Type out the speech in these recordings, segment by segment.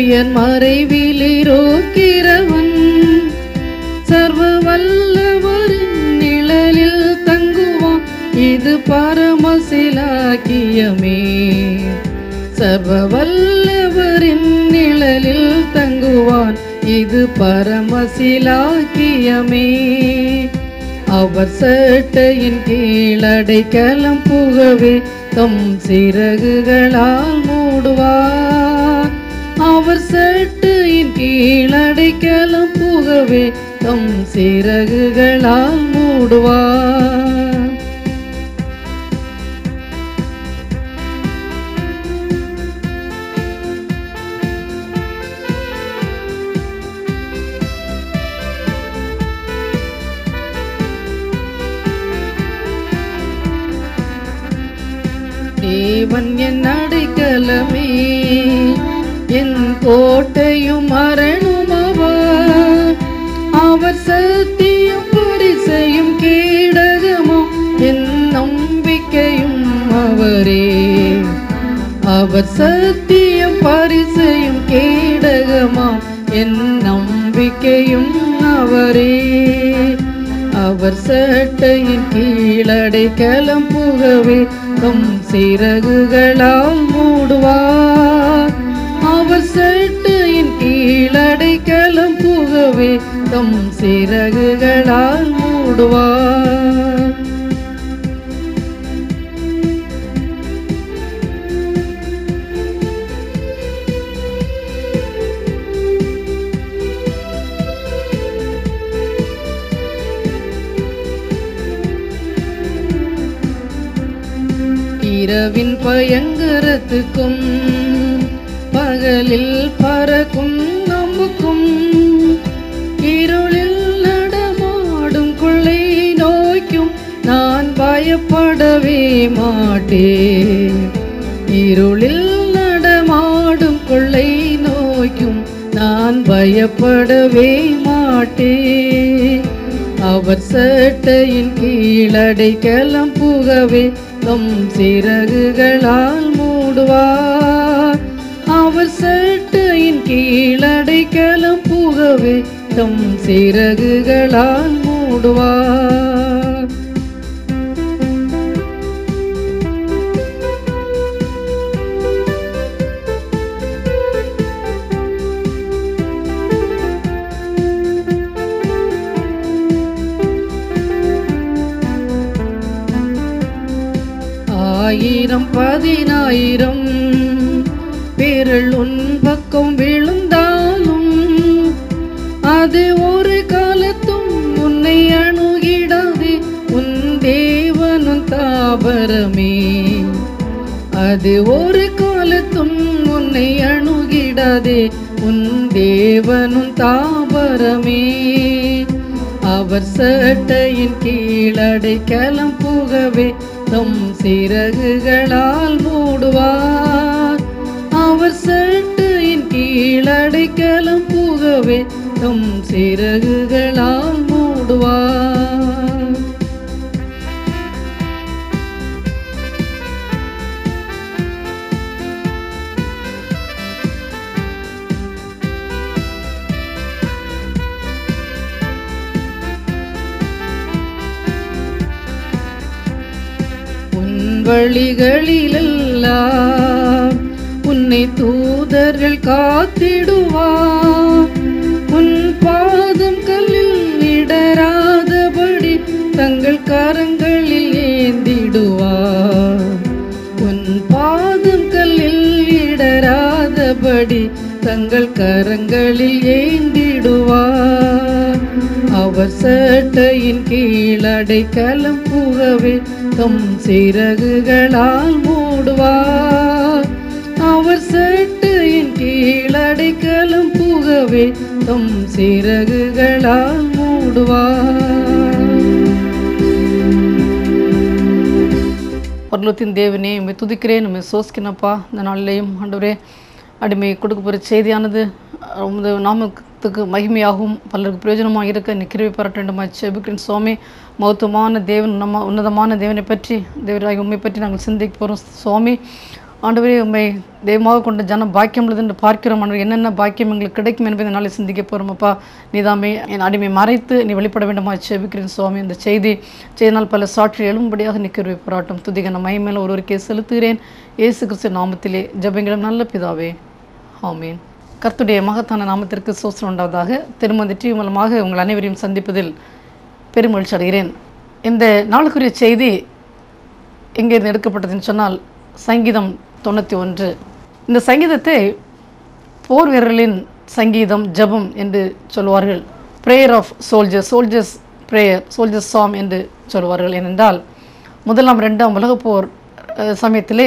அந்நியன் மறைவிலிருக்கிறவன் சர்வ வல்லவரின் நிழலில் தங்குவான் இது பரமசிலாக்கியமே சர்வ வல்லவரின் நிழலில் தங்குவான் இது பரமசிலாக்கியமே அவர் சட்டையின் கீழடைக்கலம் புகவே தம் சிறகுகளால் மூடுவார் அவர் சட்டையின் கீழடைக்கலம் புகவே தம் சிறகுகளால் மூடுவார் தேவன் என் அடைக்கலமே என் கோட்டையும் அரணும் அவர் அவர் சத்தியம் பரிசையும் கேடகமும் என் நம்பிக்கையும் அவரே அவர் சத்தியம் பரிசையும் கேடகமாம் என் நம்பிக்கையும் அவரே அவர் சட்டையின் கீழடை களம் புகவே தம் சிறகுகளால் மூடுவார் அவர் சட்டையின் கீழடை களம் புகவே தம் சிறகுகளால் மூடுவார் இரவின் பயங்கரத்துக்கும் பகலில் பறக்கும் நம்புக்கும் இருளில் நடமாடும் கொள்ளை நோய்க்கும் நான் பயப்படவே மாட்டேன் இருளில் நடமாடும் கொள்ளை நோய்க்கும் நான் பயப்படவே மாட்டேன் அவர் சட்டையின் கீழடை களம் புகவே தம் சிறகுகளால் மூடுவார் அவர் சட்டையின் கீழடை களம் புகவே தம் சிறகுகளால் மூடுவார் ஆயிரம் பதினாயிரம் பேரல் உன் பக்கம் விழுந்தாலும் அது ஒரு காலத்தும் உன்னை அணுகிடாதே உன் தேவனும் தாபரமே அது ஒரு காலத்தும் உன்னை அணுகிடாதே உன் தேவனும் தாபரமே அவர் சட்டையின் கீழடை களம் புகவே தம் சிறகுகளால் மூடுவார் அவர் சட்டையின் கீழடை களம் புகவே தம் சிறகுகளால் மூடுவார் உன் வழிகளிலெல்லாம் உன்னை தூதர்கள் காத்திடுவார் உன் பாதம் கல்லில் இடராதபடி தங்கள் கரங்களில் ஏந்திடுவார் உன் பாதம் கல்லில் இடராதபடி தங்கள் கரங்களில் ஏந்திடுவார் அவர் சட்டையின் கீழடை களம் புகவே தம் சிறகுகளால் மூடுவார் அவர் சட்டையின் கீழடை களம் புகவே தம் சிறகுகளால் மூடுவார் பரலோகத்தின் தேவனே உண்மை துதிக்கிறேன் உண்மை சோசிக்கிறேனப்பா இந்த நாளிலேயும் ஆண்டவரே அடிமை கொடுக்க போகிற செய்தியானது அஹ், உமது நாமத்துக்கு மகிமையாகவும் பலருக்கு பிரயோஜனமாக இருக்க நீ கிருபை பாராட்ட வேண்டுமா செபிக்கிறேன் சுவாமி மௌத்தமான தேவன் நம்ம உன்னதமான தேவனை பற்றி தேவராக உண்மை பற்றி நாங்கள் சிந்திக்க போகிறோம் சுவாமி ஆண்டவரே உண்மை தெய்வமாக கொண்ட ஜனம் பாக்கியம் உள்ளது என்று பார்க்கிறோம் ஆண்டவர் என்னென்ன பாக்கியம் எங்களுக்கு கிடைக்கும் என்பதை நாளை சிந்திக்க போகிறோம் அப்பா நீதாமே என் அடிமை மறைத்து நீ வெளிப்பட வேண்டுமா செபிக்கிறேன் சுவாமி இந்த செய்தி செய்தனால் பல சாட்சி எழும்படியாக நிற்கிறவை போராட்டம் துதிகன மைமேல ஒருவருக்கே செலுத்துகிறேன் இயேசு கிறிஸ்து நாமத்திலே ஜெபங்களும் நல்ல பிதாவே ஆமீன் கர்த்துடைய மகத்தான நாமத்திற்கு சோசனம் உண்டாவதாக திருமதி டிவி மூலமாக உங்கள் அனைவரையும் சந்திப்பதில் பெருமகிழ்ச்சி அடைகிறேன் இந்த நாளுக்குரிய செய்தி எங்கிருந்து எடுக்கப்பட்டதுன்னு சொன்னால் சங்கீதம் தொண்ணூற்றி ஒன்று இந்த சங்கீதத்தை போர் வீரர்களின் சங்கீதம் ஜெபம் என்று சொல்வார்கள் prayer of soldiers soldiers prayer soldiers psalm என்று சொல்வார்கள் ஏனென்றால் முதலாம் ரெண்டாம் உலகப் போர் அஹ், சமயத்திலே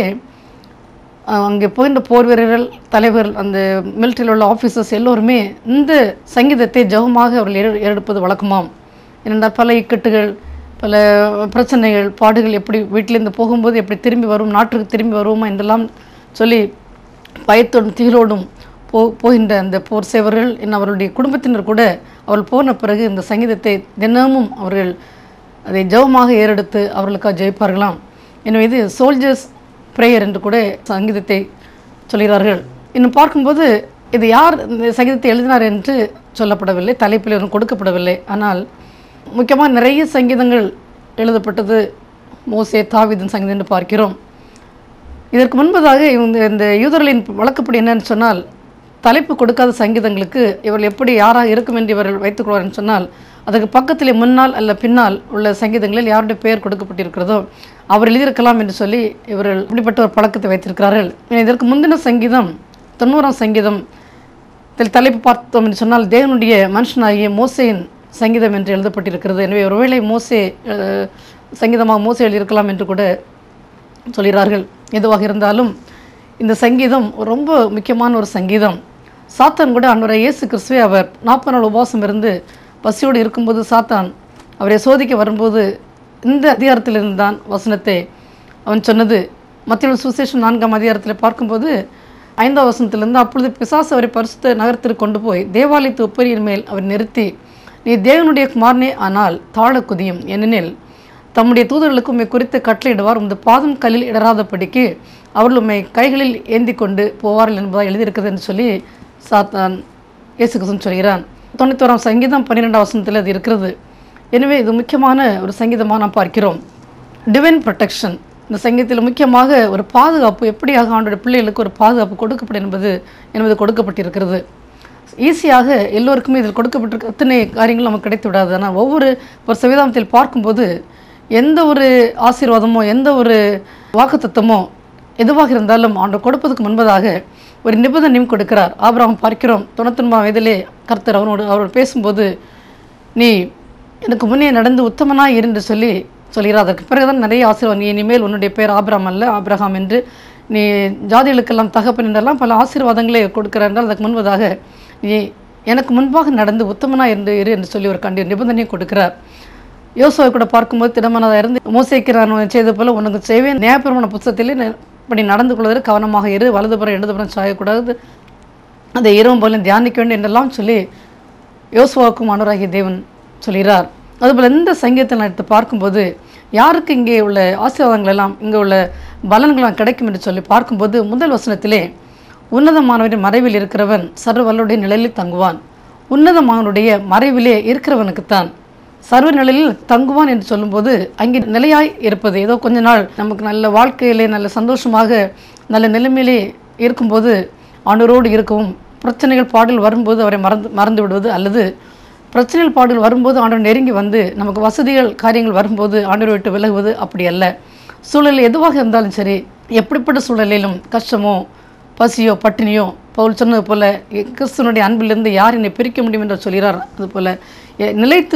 அஹ், அங்கே போகின்ற போர் வீரர்கள் தலைவர் அந்த மிலிட்டரியில் உள்ள ஆஃபீஸர்ஸ் எல்லோருமே இந்த சங்கீதத்தை ஜெபமாக அவர்கள் ஏறு- எடுப்பது வழக்கமாம் ஏனென்றால் பல இக்கட்டுகள் பல பிரச்சனைகள் பாடுகள் எப்படி வீட்டிலேருந்து போகும்போது எப்படி திரும்பி வரும் நாட்டுக்கு திரும்பி வருவோமா என்றெல்லாம் சொல்லி பயத்தோடும் திகிலோடும் போ போகின்ற அந்த போர் சேவர்கள் இன்னும் அவர்களுடைய குடும்பத்தினர் கூட அவர்கள் போன பிறகு இந்த சங்கீதத்தை தினமும் அவர்கள் அதை ஜெபமாக ஏறெடுத்து அவர்களுக்காக ஜெயிப்பார்களாம் எனவே இது சோல்ஜர்ஸ் ப்ரேயர் என்று கூட சங்கீதத்தை சொல்கிறார்கள் இன்னும் பார்க்கும்போது இது யார் இந்த சங்கீதத்தை எழுதினார் என்று சொல்லப்படவில்லை தலைப்பில் எதுவும் கொடுக்கப்படவில்லை ஆனால் முக்கியமாக நிறைய சங்கீதங்கள் எழுதப்பட்டது மோசே தாவீதின் சங்கீதம் என்று பார்க்கிறோம் இதற்கு முன்பதாக இவங்க இந்த யூதர்களின் வழக்கப்படி என்னன்னு சொன்னால் தலைப்பு கொடுக்காத சங்கீதங்களுக்கு இவர்கள் எப்படி யாராக இருக்கும் என்று இவர்கள் வைத்துக்கொள்வார்னு சொன்னால் அதுக்கு பக்கத்திலே முன்னால் அல்ல பின்னால் உள்ள சங்கீதங்களில் யாருடைய பெயர் கொடுக்கப்பட்டிருக்கிறதோ அவர் எழுதியிருக்கலாம் என்று சொல்லி இவர்கள் இப்படிப்பட்ட ஒரு பழக்கத்தை வைத்திருக்கிறார்கள் இதற்கு முந்தின சங்கீதம் தொண்ணூறாம் சங்கீதம் இதில் தலைப்பு பார்த்தோம் என்று சொன்னால் தேவனுடைய மனுஷனாகிய மோசேயின் சங்கீதம் என்று எழுதப்பட்டிருக்கிறது எனவே ஒருவேளை மோசே அஹ், சங்கீதமாக மோசே எழுதியிருக்கலாம் என்று கூட சொல்கிறார்கள் எதுவாக இருந்தாலும் இந்த சங்கீதம் ரொம்ப முக்கியமான ஒரு சங்கீதம் சாத்தான் கூட அன்றைய இயேசு கிறிஸ்துவை அவர் நாற்பது நாள் உபவாசம் இருந்து பசியோடு இருக்கும்போது சாத்தான் அவரை சோதிக்க வரும்போது இந்த அதிகாரத்திலிருந்து தான் வசனத்தை அவன் சொன்னது மத்திய சுசேஷன் நான்காம் அதிகாரத்தில் பார்க்கும்போது ஐந்தாம் வசனத்திலிருந்து அப்பொழுது பிசாசு அவரை பரிசுத்த நகரத்திற்கு கொண்டு போய் தேவாலயத்து உப்பரியின் மேல் அவர் நிறுத்தி நீ தேவனுடைய குமாரனே ஆனால் தாழ குதியும் ஏனெனில் தம்முடைய தூதர்களுக்கு உம்மை குறித்து கட்டளையிடுவார் உமது பாதம் கல்லில் இடராதபடிக்கு அவர்கள் உம்மை கைகளில் ஏந்தி கொண்டு போவார்கள் என்பதாக எழுதியிருக்கிறது என்று சொல்லி சாத்தான் இயேசு கிறிஸ்து சொல்கிறான் தொண்ணூத்தோராம் சங்கீதம் பன்னிரெண்டாம் வசனத்தில் அது இருக்கிறது எனவே இது முக்கியமான ஒரு சங்கீதமாக நாம் பார்க்கிறோம் டிவைன் ப்ரொடெக்ஷன் இந்த சங்கீதத்தில் முக்கியமாக ஒரு பாதுகாப்பு எப்படியாக ஆண்டோட பிள்ளைகளுக்கு ஒரு பாதுகாப்பு கொடுக்கப்படும் என்பது என்பது கொடுக்கப்பட்டிருக்கிறது ஈஸியாக எல்லோருக்குமே இதில் கொடுக்கப்பட்டிருக்க அத்தனை காரியங்களும் நமக்கு கிடைத்து விடாது ஆனால் ஒவ்வொரு ஒரு சவிதாமத்தில் பார்க்கும்போது எந்த ஒரு ஆசீர்வாதமோ எந்த ஒரு வாக்குத்தத்தமோ எதுவாக இருந்தாலும் ஆண்டு கொடுப்பதற்கு முன்பதாக ஒரு நிபந்தனையும் கொடுக்கிறார் ஆபிரகாம் பார்க்கிறோம் தொண்ணூத்தொன்பதாம் வயதிலே கர்த்தர் அவனோடு அவரோடு பேசும்போது நீ எனக்கு முன்னே நடந்து உத்தமனாய் இரு என்று சொல்லி சொல்கிறார் அதற்கு பிறகுதான் நிறைய ஆசீர்வாதம் நீ இனிமேல் உன்னுடைய பேர் ஆபிரகாம் அல்ல ஆபிரகாம் என்று நீ ஜாதிகளுக்கெல்லாம் தகப்பன் என்றெல்லாம் பல ஆசீர்வாதங்களை கொடுக்கிறார் என்றால் அதற்கு முன்பதாக நீ எனக்கு முன்பாக நடந்து உத்தமனாய் இருந்து இரு என்று சொல்லி ஒரு கண்டி நிபந்தனையை கொடுக்கிறார் யோசுவை கூட பார்க்கும்போது திடமனதாக இருந்து மோசைக்கு நான் செய்த போல உனக்கு செய்வேன் நியாயப்பிரமாண புத்தகத்திலே ந- இப்படி நடந்து கொள்வதற்கு கவனமாக இரு வலதுபுறம் இடதுபுறம் சாயக்கூடாது அதை இரவும் போல தியானிக்க வேண்டும் என்றெல்லாம் சொல்லி யோசுவாவுக்கும் அனுராகிய தேவன் சொல்கிறார் அதுபோல் இந்த சங்கீதத்தை நான் எடுத்து பார்க்கும்போது யாருக்கு இங்கே உள்ள ஆசீர்வாதங்கள் எல்லாம் இங்கே உள்ள பலன்கள்லாம் கிடைக்கும் என்று சொல்லி பார்க்கும்போது முதல் வசனத்திலே உன்னதமானவரின் மறைவில் இருக்கிறவன் சர்வல்லுடைய நிழலில் தங்குவான் உன்னதமானவருடைய மறைவிலே இருக்கிறவனுக்குத்தான் சர்வ நிலையில் தங்குவான் என்று சொல்லும்போது அங்கே நிலையாய் இருப்பது ஏதோ கொஞ்ச நாள் நமக்கு நல்ல வாழ்க்கையிலே நல்ல சந்தோஷமாக நல்ல நிலைமையிலே இருக்கும்போது ஆண்டவரோடு இருக்கவும் பிரச்சனைகள் பாடல் வரும்போது அவரை மறந்து மறந்து விடுவது அல்லது பிரச்சனைகள் பாடல் வரும்போது ஆண்டவர் நெருங்கி வந்து நமக்கு வசதிகள் காரியங்கள் வரும்போது ஆண்டவர் விட்டு விலகுவது அப்படி அல்ல சூழல் எதுவாக இருந்தாலும் சரி எப்படிப்பட்ட சூழலிலும் கஷ்டமோ பசியோ பட்டினியோ பவுல் சொன்னது போல கிறிஸ்துவனுடைய அன்பிலிருந்து யார் என்னை பிரிக்க முடியும் என்று சொல்கிறார் அதுபோல எ- நிலைத்து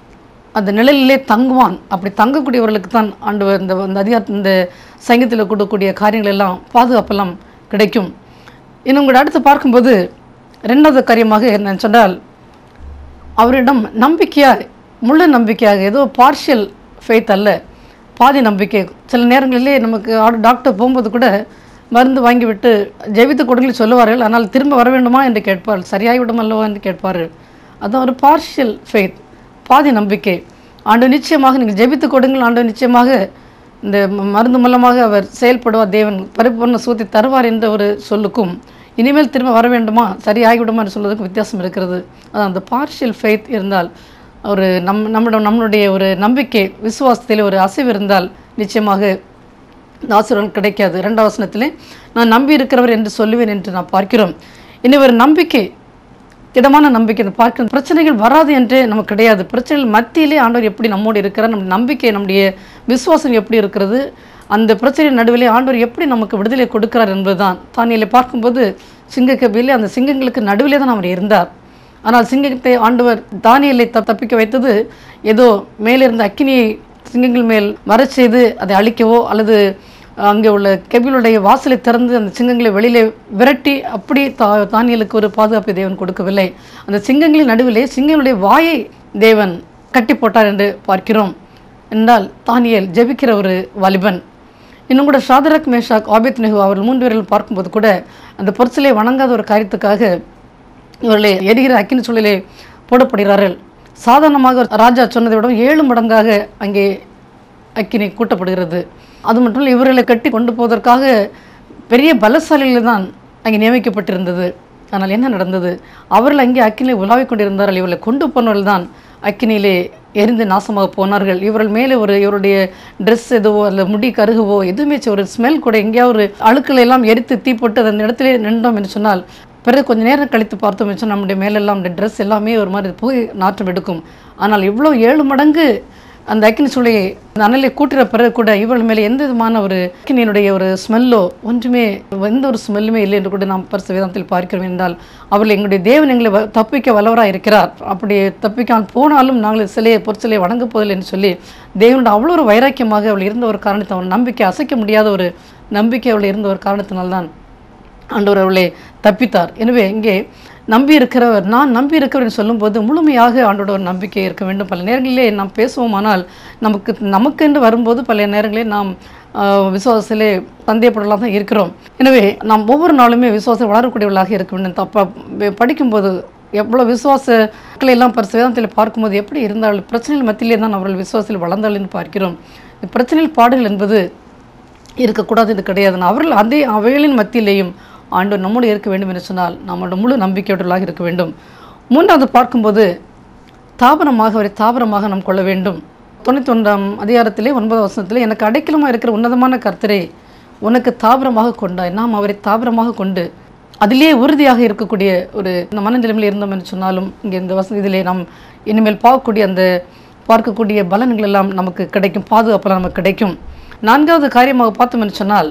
அந்த நிழலிலே தங்குவான் அப்படி தங்கக்கூடியவர்களுக்கு தான் ஆண்டவர் இந்த இந்த அதிகார இந்த சங்கத்தில் கொடுக்கக்கூடிய காரியங்கள் எல்லாம் பாதுகாப்பெல்லாம் கிடைக்கும் இன்னும் கூட அடுத்து பார்க்கும்போது ரெண்டாவது காரியமாக என்ன சொன்னால் அவரிடம் நம்பிக்கையாக முழு நம்பிக்கையாக ஏதோ பார்ஷியல் ஃபெய்த் அல்ல பாதி நம்பிக்கை சில நேரங்களிலே நமக்கு ஆ- டாக்டர் போகும்போது கூட மருந்து வாங்கிவிட்டு ஜெபித்து கொடுங்கள் சொல்லுவார்கள் ஆனால் திரும்ப வர வேண்டுமா என்று கேட்பார்கள் சரியாகிவிடும் அல்லவா என்று கேட்பார்கள் அதான் ஒரு பார்ஷியல் ஃபெய்த் பாதி நம்பிக்கை ஆண்டு நிச்சயமாக நீங்கள் ஜெபித்து கொடுங்கள் ஆண்டு நிச்சயமாக இந்த ம- மருந்து மூலமாக அவர் செயல்படுவார் தேவன் பரிபூர்ண சூத்தி தருவார் என்ற ஒரு சொல்லுக்கும் இனிமேல் திரும்ப வர வேண்டுமா சரி ஆகிவிடுமா என்று சொல்வதற்கும் வித்தியாசம் இருக்கிறது அதான் அந்த பார்ஷியல் ஃபெய்த் இருந்தால் ஒரு நம் நம்மிடம் நம்மளுடைய ஒரு நம்பிக்கை விசுவாசத்தில் ஒரு அசைவு இருந்தால் நிச்சயமாக இந்த ஆசீர்வாதம் கிடைக்காது ரெண்டாவது வசனத்திலே நான் நம்பி இருக்கிறவர் என்று சொல்லுவேன் என்று நான் பார்க்கிறோம் இனி ஒரு நம்பிக்கை திடமான நம்பிக்கை இந்த பார்க்கிற பிரச்சனைகள் வராது என்றே நமக்கு கிடையாது பிரச்சனைகள் மத்தியிலே ஆண்டவர் எப்படி நம்மோடு இருக்கிறார் நம்ம நம்பிக்கை நம்முடைய விசுவாசம் எப்படி இருக்கிறது அந்த பிரச்சனை நடுவிலே ஆண்டவர் எப்படி நமக்கு விடுதலை கொடுக்கிறார் என்பதுதான் தானியலை பார்க்கும்போது சிங்கக்கபிலே அந்த சிங்கங்களுக்கு நடுவிலே தான் அவர் இருந்தார் ஆனால் சிங்கத்தை ஆண்டவர் தானியலை த தப்பிக்க வைத்தது ஏதோ மேலிருந்த அக்கினியை சிங்கங்கள் மேல் வரச் செய்து அதை அழிக்கவோ அல்லது அங்கே உள்ள கெபிலுடைய வாசலை திறந்து அந்த சிங்கங்களை வெளியிலே விரட்டி அப்படி தா தானியலுக்கு ஒரு பாதுகாப்பை தேவன் கொடுக்கவில்லை அந்த சிங்கங்களின் நடுவிலே சிங்கங்களுடைய வாயை தேவன் கட்டி போட்டார் என்று பார்க்கிறோம் என்றால் தானியல் ஜெபிக்கிற ஒரு வாலிபன் இன்னும் கூட ஷாதரக் மேஷாக் ஆபித் நெஹு அவர்கள் மூன்று பேரில் பார்க்கும்போது கூட அந்த பொருட்களை வணங்காத ஒரு காரியத்துக்காக இவர்களை எரிகிற அக்கினி சூழலே போடப்படுகிறார்கள் சாதாரணமாக ராஜா சொன்னதை விட ஏழு மடங்காக அங்கே அக்கினி கூட்டப்படுகிறது அது மட்டும் இல்லை இவர்களை கட்டி கொண்டு போவதற்காக பெரிய பலசாலிகள் தான் அங்கே நியமிக்கப்பட்டிருந்தது ஆனால் என்ன நடந்தது அவர்கள் அங்கே அக்கினியை உலாவிக் கொண்டிருந்தார்கள் இவர்களை கொண்டு போனவர்கள் தான் அக்கினியிலே எரிந்து நாசமாக போனார்கள் இவர்கள் மேலே ஒரு இவருடைய ட்ரெஸ் எதுவோ அல்ல முடி கருகுவோ எதுவுமே சரி, ஒரு ஸ்மெல் கூட எங்கேயாவது ஒரு அழுக்களை எல்லாம் எரித்து தீ போட்டு அந்த இடத்திலே நின்றோம் என்று சொன்னால் பிறகு கொஞ்ச நேரம் கழித்து பார்த்தோம் என்று சொன்னால் நம்முடைய மேலெல்லாம் அந்த ட்ரெஸ் எல்லாமே ஒரு மாதிரி புகை நாற்றம் எடுக்கும் ஆனால் இவ்வளோ ஏழு மடங்கு அந்த அக்கினி சூளையை அந்த அனலை கூட்டுற பிறகு கூட இவர்கள் மேலே எந்த விதமான ஒரு அக்கினியினுடைய ஒரு ஸ்மெல்லோ ஒன்றுமே எந்த ஒரு ஸ்மெல்லுமே இல்லை என்று கூட நாம் பரிசு வேதாந்தத்தில் பார்க்கிறோம் என்றால் அவர்கள் எங்களுடைய தேவன் எங்களை வ- தப்பிக்க வல்லவராக இருக்கிறார் அப்படி தப்பிக்காமல் போனாலும் நாங்கள் சிலையை பொற்சிலையை வணங்கப் போதில்லை என்று சொல்லி தேவனுடைய அவ்வளோ ஒரு வைராக்கியமாக அவள் இருந்த ஒரு காரணத்தை அவன் நம்பிக்கை அசைக்க முடியாத ஒரு நம்பிக்கை அவள் இருந்த ஒரு காரணத்தினால்தான் ஆண்டவர் அவளை தப்பித்தார் எனவே இங்கே நம்பி இருக்கிறவர் நான் நம்பி இருக்கிறவர் என்று சொல்லும்போது முழுமையாக ஆண்டோட ஒரு நம்பிக்கை இருக்க வேண்டும் பல நேரங்களிலே நாம் பேசுவோமானால் நமக்கு நமக்கென்று வரும்போது பல நேரங்களில் நாம் ஆஹ், விசுவாசத்திலே சந்தேகப்படலாம் தான் இருக்கிறோம் எனவே நாம் ஒவ்வொரு நாளுமே விசுவாசம் வளரக்கூடியவர்களாக இருக்க வேண்டும் தப்பா படிக்கும்போது எவ்வளோ விசுவாசங்களை எல்லாம் பரிசு வேதாந்தத்தில் பார்க்கும்போது எப்படி இருந்தாலும் பிரச்சனைகள் மத்தியிலே தான் அவர்கள் விசுவாசத்தில் வளர்ந்தாள் என்று பார்க்கிறோம் இந்த பிரச்சனையில் பாடுகள் என்பது இருக்கக்கூடாது இது கிடையாது அவர்கள் அதே அவைகளின் மத்தியிலேயும் ஆண்டவர் நம்மோடு இருக்க வேண்டும் என்று சொன்னால் நம்மளோட முழு நம்பிக்கையுடலாக இருக்க வேண்டும் மூன்றாவது பார்க்கும்போது தாபனமாக அவரை தாபனமாக நாம் கொள்ள வேண்டும் தொண்ணூற்றி ஒன்றாம் அதிகாரத்திலே ஒன்பது வசனத்திலே எனக்கு அடைக்கலமாக இருக்கிற உன்னதமான கர்த்தரை உனக்கு தாபரமாக கொண்டாய் நாம் அவரை தாபரமாக கொண்டு அதிலே உறுதியாக இருக்கக்கூடிய ஒரு இந்த மனநிலைமையில் இருந்தோம் என்று சொன்னாலும் இங்கே இந்த வச இதிலே நாம் இனிமேல் பார்க்கக்கூடிய அந்த பார்க்கக்கூடிய பலன்கள் எல்லாம் நமக்கு கிடைக்கும் பாதுகாப்பெல்லாம் நமக்கு கிடைக்கும் நான்காவது காரியமாக பார்த்தோம் என்று சொன்னால்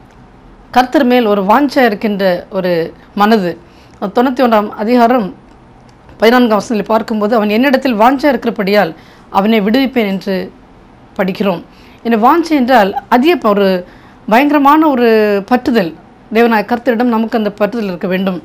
கர்த்தர் மேல் ஒரு வாஞ்சா இருக்கின்ற ஒரு மனது தொண்ணூற்றி ஒன்றாம் அதிகாரம் பதினான்காம் வசனத்தில் பார்க்கும்போது அவன் என்னிடத்தில் வாஞ்சா இருக்கிறபடியால் அவனை விடுவிப்பேன் என்று படிக்கிறோம் இந்த வாஞ்சை என்றால் அதிக ப- ஒரு பயங்கரமான ஒரு பற்றுதல் தேவனாய கர்த்தரிடம் நமக்கு அந்த பற்றுதல் இருக்க வேண்டும்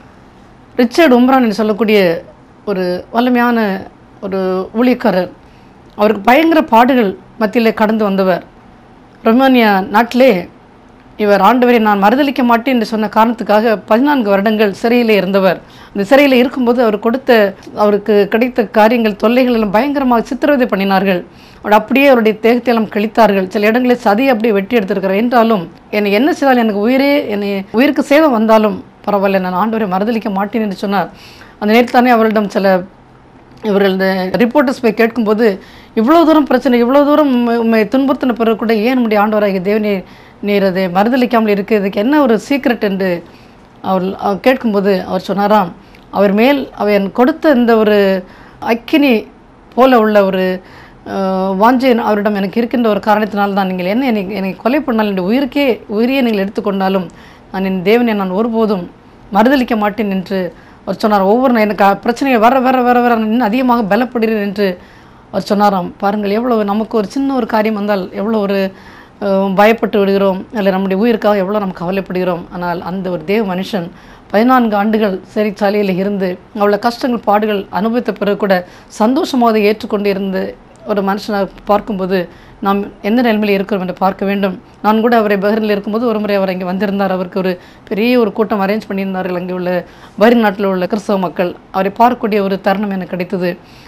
ரிச்சர்ட் உம்ரான் என்று சொல்லக்கூடிய ஒரு வல்லமையான ஒரு ஊழியக்காரர் அவருக்கு பயங்கர பாடுகள் மத்தியில் கடந்து வந்தவர் ரொமானியா நாட்டிலே இவர் ஆண்டவரை நான் மறுதளிக்க மாட்டேன் என்று சொன்ன காரணத்துக்காக பதினான்கு வருடங்கள் சிறையில் இருந்தவர் அந்த சிறையில் இருக்கும்போது அவர் கொடுத்த அவருக்கு கிடைத்த காரியங்கள் தொல்லைகள் எல்லாம் பயங்கரமாக சித்திரவதை பண்ணினார்கள் அவர் அப்படியே அவருடைய தேகத்தை எல்லாம் கழித்தார்கள் சில இடங்களில் சதியை அப்படியே வெட்டி எடுத்திருக்கிறார் என்றாலும் என்னை என்ன செய்தாலும் எனக்கு உயிரே என்னை உயிருக்கு சேதம் வந்தாலும் பரவாயில்ல நான் ஆண்டவரை மறுதளிக்க மாட்டேன் என்று சொன்னார் அந்த நேரத்தில் தானே அவரிடம் சில இவர்கள் இந்த ரிப்போர்ட்டர்ஸ் போய் கேட்கும்போது இவ்வளோ தூரம் பிரச்சனை இவ்வளோ தூரம் உம்மை- உம்மை துன்புறுத்தின பிறகு கூட ஏன் நம்முடைய ஆண்டவராகிய தேவனே நீர் அதை மறுதளிக்காமல் இருக்கிறதுக்கு என்ன ஒரு சீக்ரெட் என்று அவர் அவர் கேட்கும்போது அவர் சொன்னாராம் அவர் மேல் அவன் கொடுத்த இந்த ஒரு அக்கினி போல உள்ள ஒரு அஹ், வாஞ்சை அவரிடம் எனக்கு இருக்கின்ற ஒரு காரணத்தினால் தான் நீங்கள் என்ன என்னை என்னை கொலை பண்ணால் என் உயிருக்கே உயிரையே நீங்கள் எடுத்துக்கொண்டாலும் நான் என் தேவனை நான் ஒருபோதும் மறுதளிக்க மாட்டேன் என்று அவர் சொன்னார் ஒவ்வொரு நாள் எனக்கு அ- பிரச்சனைகள் வர வர வர வர நான் இன்னும் அதிகமாக பலப்படுகிறேன் என்று அவர் சொன்னாராம் பாருங்கள் எவ்வளவு நமக்கு ஒரு சின்ன ஒரு காரியம் வந்தால் எவ்வளோ ஒரு அஹ், பயப்பட்டு விடுகிறோம் இல்லை நம்முடைய உயிருக்காக எவ்வளோ நம்ம கவலைப்படுகிறோம் ஆனால் அந்த ஒரு தேவ மனுஷன் பதினான்கு ஆண்டுகள் சிறைச்சாலையில் இருந்து அவ்வளோ கஷ்டங்கள் பாடுகள் அனுபவித்த பிறகு கூட சந்தோஷமாக அதை ஏற்றுக்கொண்டு இருந்து ஒரு மனுஷனை பார்க்கும்போது நாம் எந்த நிலைமையில் இருக்கிறோம் என்று பார்க்க வேண்டும் நான் கூட அவரை பஹ்ரினில் இருக்கும்போது ஒரு முறை அவர் இங்கே வந்திருந்தார் அவருக்கு ஒரு பெரிய ஒரு கூட்டம் அரேஞ்ச் பண்ணியிருந்தார்கள் அங்கே உள்ள பஹ்ரின் நாட்டில் உள்ள கிறிஸ்தவ மக்கள் அவரை பார்க்கக்கூடிய ஒரு தருணம் எனக்கு கிடைத்தது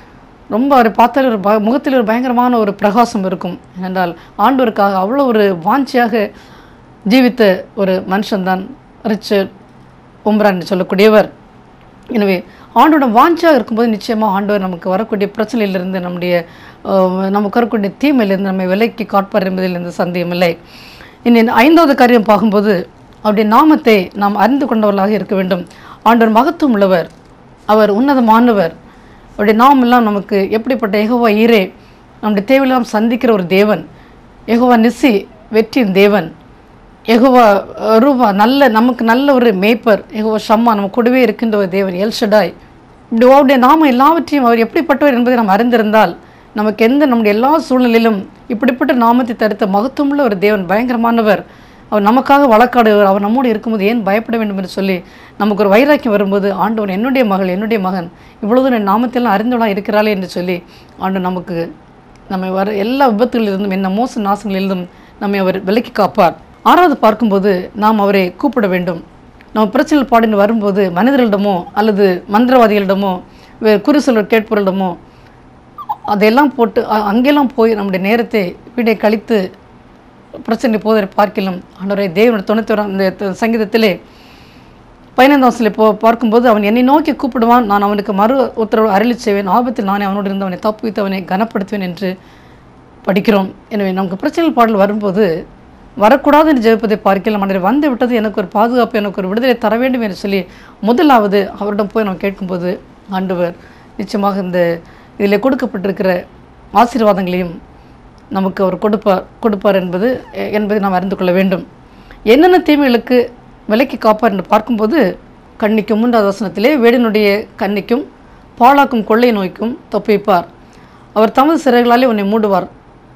ரொம்ப அவரை பார்த்தாலே ஒரு ப முகத்தில் ஒரு பயங்கரமான ஒரு பிரகாசம் இருக்கும் ஏனென்றால் ஆண்டவருக்காக அவ்வளோ ஒரு வாஞ்சியாக ஜீவித்த ஒரு மனுஷன்தான் ரிச்சர்ட் உம்ரான் என்று சொல்லக்கூடியவர் எனவே ஆண்டோட வாஞ்சியாக இருக்கும்போது நிச்சயமாக ஆண்டவர் நமக்கு வரக்கூடிய பிரச்சனையிலிருந்து நம்முடைய அஹ், நமக்கு வரக்கூடிய தீமையிலிருந்து நம்மை விலைக்கு காட்பார் என்பதில் எந்த சந்தேகமில்லை இனி ஐந்தாவது காரியம் பார்க்கும்போது அவருடைய நாமத்தை நாம் அறிந்து கொண்டவர்களாக இருக்க வேண்டும் ஆண்டவர் மகத்துவம் உள்ளவர் அவர் உன்னதமானவர் அவருடைய நாமம் எல்லாம் நமக்கு எப்படிப்பட்ட எகோவா ஈரே நம்முடைய தேவையெல்லாம் சந்திக்கிற ஒரு தேவன் எகோவா நிசி வெற்றியின் தேவன் எகோவா அஹ், ரூபா நல்ல நமக்கு நல்ல ஒரு மேய்ப்பர் எகோவா ஷம்மா நம்ம கூடவே இருக்கின்ற ஒரு தேவன் எல்ஷடாய் இப்படி அவருடைய நாம எல்லாவற்றையும் அவர் எப்படிப்பட்டவர் என்பதை நாம் அறிந்திருந்தால் நமக்கு எந்த நம்முடைய எல்லா சூழ்நிலையிலும் இப்படிப்பட்ட நாமத்தை தடுத்த மகத்துவமுள்ள ஒரு தேவன் பயங்கரமானவர் அவர் நமக்காக வழக்காடுவர் அவர் நம்மோடு இருக்கும்போது ஏன் பயப்பட வேண்டும் என்று சொல்லி நமக்கு ஒரு வைராக்கியம் வரும்போது ஆண்டவன் என்னுடைய மகள் என்னுடைய மகன் இவ்வளவு என் நாமத்தெல்லாம் அறிந்தவளாக இருக்கிறாளே என்று சொல்லி ஆண்டு நமக்கு நம்மை வர எல்லா விபத்துகளிலிருந்தும் என்ன மோச நாசங்களிலிருந்தும் நம்மை அவர் விலக்கி காப்பார் ஆறாவது பார்க்கும்போது நாம் அவரை கூப்பிட வேண்டும் நம்ம பிரச்சனைகள் பாடின்னு வரும்போது மனிதர்களிடமோ அல்லது மந்திரவாதிகளிடமோ வேறு குறிசொல்லர் கேட்பவர்களிடமோ அதையெல்லாம் போட்டு அ- அங்கெல்லாம் போய் நம்முடைய நேரத்தை வீடை கழித்து பிரச்சனை போவதை பார்க்கலாம் ஆண்டவரை தேவனுடைய தொண்ணூத்தோராம் இந்த த- சங்கீதத்திலே பதினைந்தாம் வசதியில் இப்போ பார்க்கும்போது அவன் என்னை நோக்கி கூப்பிடுவான் நான் அவனுக்கு மறு உத்தரவு அருளி செய்வேன் ஆபத்தில் நானே அவனோடு இருந்து அவனை தப்புவித்து அவனை கனப்படுத்துவேன் என்று படிக்கிறோம் எனவே நமக்கு பிரச்சனைகள் பாடல் வரும்போது வரக்கூடாது என்று ஜெபிப்பதை பார்க்கலாம் அன்றைய வந்து விட்டது எனக்கு ஒரு பாதுகாப்பு எனக்கு ஒரு விடுதலை தர வேண்டும் என்று சொல்லி முதலாவது அவரிடம் போய் நாம் கேட்கும்போது ஆண்டவர் நிச்சயமாக இந்த இதில் கொடுக்கப்பட்டிருக்கிற ஆசீர்வாதங்களையும் நமக்கு அவர் கொடுப்பார் கொடுப்பார் என்பது எ- என்பதை நாம் அறிந்து கொள்ள வேண்டும் என்னென்ன தீமைகளுக்கு விலைக்கு காப்பார் என்று பார்க்கும்போது கண்ணிக்கும் மூன்றாவது வசனத்திலே வேடனுடைய கண்ணிக்கும் பாழாக்கும் கொள்ளை நோய்க்கும் தப்பிப்பார் அவர் தமது சிறைகளாலே உன்னை மூடுவார்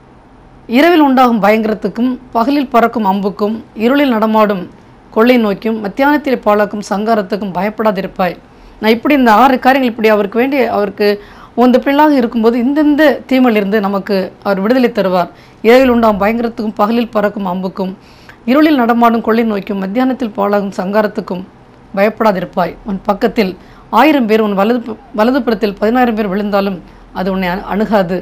இரவில் உண்டாகும் பயங்கரத்துக்கும் பகலில் பறக்கும் அம்புக்கும் இருளில் நடமாடும் கொள்ளை நோய்க்கும் மத்தியானத்தில் பாழாக்கும் சங்காரத்துக்கும் பயப்படாதிருப்பாய் நான் இப்படி இந்த ஆறு காரியங்கள் இப்படி அவருக்கு வேண்டிய அவருக்கு உந்த பிள்ளாக இருக்கும்போது இந்தந்த தீமையிலிருந்து நமக்கு அவர் விடுதலை தருவார் இரவில் உண்டாகும் பயங்கரத்துக்கும் பகலில் பறக்கும் அம்புக்கும் இருளில் நடமாடும் கொள்ளை நோய்க்கும் மத்தியானத்தில் பாழாகும் சங்காரத்துக்கும் பயப்படாதிருப்பாய் உன் பக்கத்தில் ஆயிரம் பேர் உன் வலது வலதுபுறத்தில் பதினாயிரம் பேர் விழுந்தாலும் அது உன்னை அணு- அணுகாது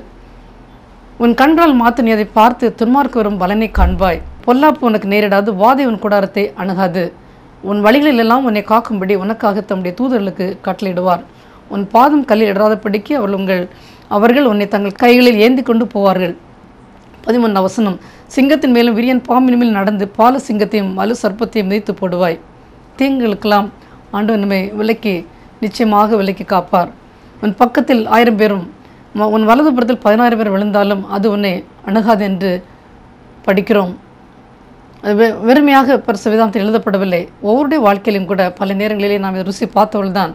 உன் கண்களால் மாத்து நீ அதை பார்த்து துன்மார்க்கு வரும் பலனை காண்பாய் பொல்லாப்பு உனக்கு நேரிடாது வாதை உன் கூடாரத்தை அணுகாது உன் வழிகளிலெல்லாம் உன்னை காக்கும்படி உனக்காக தம்முடைய தூதர்களுக்கு கட்டளையிடுவார் உன் பாதம் கல்லில் இடாதபடிக்கு அவர்கள் உங்கள் அவர்கள் உன்னை தங்கள் கைகளில் ஏந்தி கொண்டு போவார்கள் பதிமூணு வசனம் சிங்கத்தின் மேலும் விரியன் பாம்பின் மேல் நடந்து பால சிங்கத்தையும் மலு சர்ப்பத்தையும் மிதித்து போடுவாய் தீங்குகளுக்கெல்லாம் ஆண்டவர் நம்மை விலக்கி நிச்சயமாக விலக்கி காப்பார் உன் பக்கத்தில் ஆயிரம் பேரும் ம- உன் வலதுபுறத்தில் பதினாயிரம் பேர் விழுந்தாலும் அது உன்னை அணுகாது என்று படிக்கிறோம் அது வெ- வெறுமையாக பரிசு வேதாந்தத்தில் எழுதப்படவில்லை ஒவ்வொருடைய வாழ்க்கையிலும் கூட பல நேரங்களிலே நாம் இதை ருசி பார்த்தவள் தான்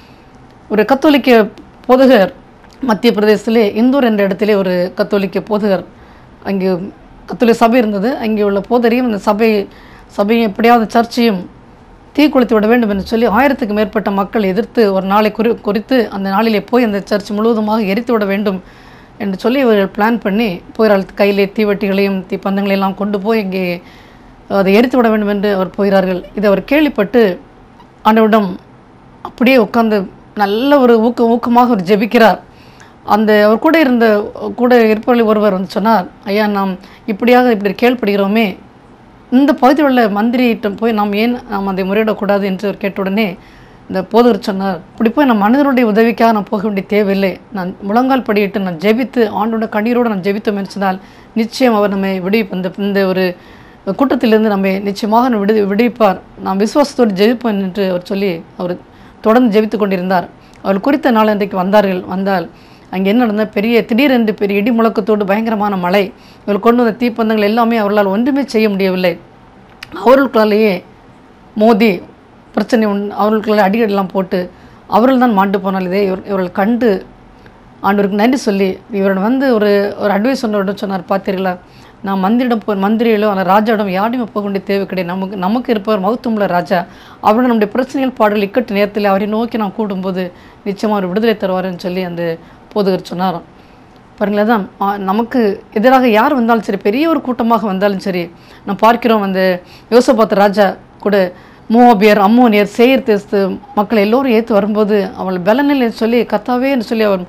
ஒரு கத்தோலிக்க போதகர் மத்திய பிரதேசத்திலே இந்தூர் என்ற இடத்திலே ஒரு கத்தோலிக்க போதகர் அங்கே கத்தோலிக்க சபை இருந்தது அங்கே உள்ள போதரையும் அந்த சபை சபையும் எப்படியாவது சர்ச்சையும் தீ கொளுத்தி விட வேண்டும் என்று சொல்லி ஆயிரத்துக்கு மேற்பட்ட மக்கள் எதிர்த்து ஒரு நாளை குறி குறித்து அந்த நாளிலே போய் அந்த சர்ச் முழுவதுமாக எரித்து விட வேண்டும் என்று சொல்லி இவர்கள் பிளான் பண்ணி போகிறாள் கையிலே தீவட்டிகளையும் தீப்பந்தங்களையும் எல்லாம் கொண்டு போய் இங்கே அதை எரித்து விட வேண்டும் என்று அவர் போகிறார்கள் இதை அவர் கேள்விப்பட்டு ஆண்டவரிடம் அப்படியே உட்கார்ந்து நல்ல ஒரு ஊக்க ஊக்கமாக அவர் ஜெபிக்கிறார் அந்த அவர் கூட இருந்த கூட இருப்பவர்கள் ஒருவர் வந்து சொன்னார் ஐயா நாம் இப்படியாக இப்படி கேள்விப்படுகிறோமே இந்த பகுதியில் உள்ள மந்திரியிடம் போய் நாம் ஏன் நாம் அதை முறையிடக்கூடாது என்று அவர் கேட்ட உடனே இந்த போதகர் சொன்னார் இப்படி போய் நான் மனிதனுடைய உதவிக்காக நான் போக வேண்டிய தேவையில்லை நான் முழங்கால் படியிட்டு நான் ஜெபித்து ஆண்டோட கண்ணீரோடு நான் ஜெபித்தோம் என்று சொன்னால் நிச்சயம் அவர் நம்மை விடி இந்த இந்த ஒரு கூட்டத்திலிருந்து நம்மை நிச்சயமாக நம்ம விடு விடுவிப்பார் நாம் விசுவாசத்தோடு ஜெபிப்போம் என்று அவர் சொல்லி அவர் தொடர்ந்து ஜெபித்து கொண்டிருந்தார் அவர் குறித்த நாள் அன்றைக்கு வந்தார்கள் வந்தால் அங்கே என்ன நடந்தது பெரிய திடீரென்று பெரிய இடி முழக்கத்தோடு பயங்கரமான மழை இவர் கொண்டு வந்த தீப்பந்தங்கள் எல்லாமே அவர்களால் ஒன்றுமே செய்ய முடியவில்லை அவர்களுக்குள்ளாலேயே மோதி பிரச்சனை உண் அவர்களுக்குள்ள அடிக்கடிலாம் போட்டு அவர்கள் தான் மாண்டு போனால் இதே இவர் இவர்கள் கண்டு ஆண்டவருக்கு நன்றி சொல்லி இவரிடம் வந்து ஒரு ஒரு அட்வைஸ் சொன்னவரிடம் சொன்னார் பார்த்தீர்களா நான் மந்திரிடம் போ மந்திரிகளோ அல்ல ராஜாவிடம் யாரையும் போக வேண்டிய தேவை கிடையாது நமக்கு நமக்கு இருப்பவர் மகத்துவமுள்ள ராஜா அவருடன் நம்முடைய பிரச்சனைகள் பாடல் இக்கட்டு நேரத்தில் அவரை நோக்கி நான் கூடும்போது நிச்சயமாக அவர் விடுதலை தருவாருன்னு சொல்லி அந்த போதகர் சொன்னாராம் பாருங்களேன் தான் ஆ, நமக்கு எதிராக யார் வந்தாலும் சரி பெரிய ஒரு கூட்டமாக வந்தாலும் சரி நான் பார்க்கிறோம் அந்த யோசபாத் ராஜா கூட மோபியர் அம்மோனியர் சேயர் தேசத்து மக்கள் எல்லோரும் ஏற்று வரும்போது அவள் பலனில் சொல்லி கத்தாவே என்று சொல்லி அவர்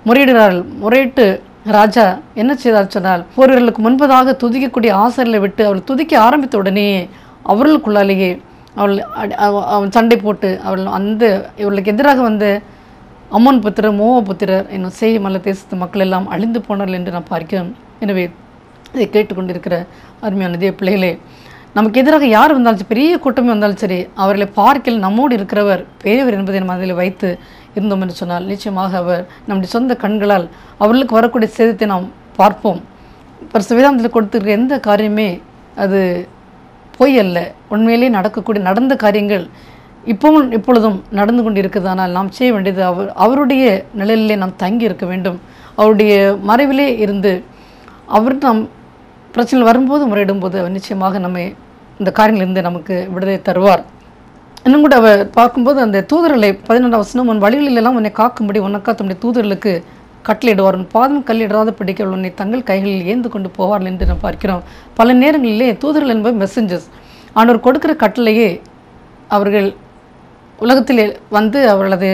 முறையிடுகிறார்கள் முறையிட்டு ராஜா என்ன செய்தார் சொன்னால் ஒருவர்களுக்கு முன்பதாக துதிக்கக்கூடிய ஆசிரியர்களை விட்டு அவள் துதிக்க ஆரம்பித்த உடனே அவர்களுக்குள்ளாலேயே அவள் அடி- அவ- அவன் சண்டை போட்டு அவள் அந்த இவர்களுக்கு எதிராக வந்த அம்மன் புத்திரர் மோவ புத்திரர் என்னும் சேய் மல்ல தேசத்து மக்கள் எல்லாம் அழிந்து போனார்கள் என்று நான் பார்க்கிறோம் எனவே இதை கேட்டுக்கொண்டிருக்கிற அருமையான தேவ பிள்ளைகளே நமக்கு எதிராக யார் வந்தாலும் சரி, பெரிய கூட்டமே வந்தாலும் சரி அவர்களை பார்க்கல் நம்மோடு இருக்கிறவர் பெரியவர் என்பதை நம்ம அதில் வைத்து இருந்தோம் என்று சொன்னால் நிச்சயமாக அவர் நம்முடைய சொந்த கண்களால் அவர்களுக்கு வரக்கூடிய சேதத்தை நாம் பார்ப்போம் பரிசு வேதாந்தத்தில் கொடுத்திருக்கிற எந்த காரியமே அது பொய் அல்ல உண்மையிலே நடக்கக்கூடிய நடந்த காரியங்கள் இப்பவும் இப்பொழுதும் நடந்து கொண்டு இருக்குது ஆனால் நாம் செய்ய வேண்டியது அவர் அவருடைய நிழலிலே நாம் தங்கி இருக்க வேண்டும் அவருடைய மறைவிலே இருந்து அவர் நாம் பிரச்சனை வரும்போது முறையிடும்போது அவர் நிச்சயமாக நம்மை இந்த காரியங்களிலிருந்து நமக்கு விடுதலை தருவார் இன்னும் கூட அவர் பார்க்கும்போது அந்த தூதர்களை பதினெண்டாம் வசனம் உன் வழிகளில் எல்லாம் உன்னை காக்கும்படி உனக்கா தம்முடைய தூதர்களுக்கு கட்டளையிடுவார் உன் பாதம் கல்லிடாத பிடிக்க உன்னை தங்கள் கைகளில் ஏந்து கொண்டு போவார்கள் என்று நாம் பார்க்கிறோம் பல நேரங்களிலே தூதர்கள் என்பது மெசஞ்சர்ஸ் ஆண்டவர் கொடுக்கிற கட்டளையே அவர்கள் உலகத்திலே வந்து அவர்களது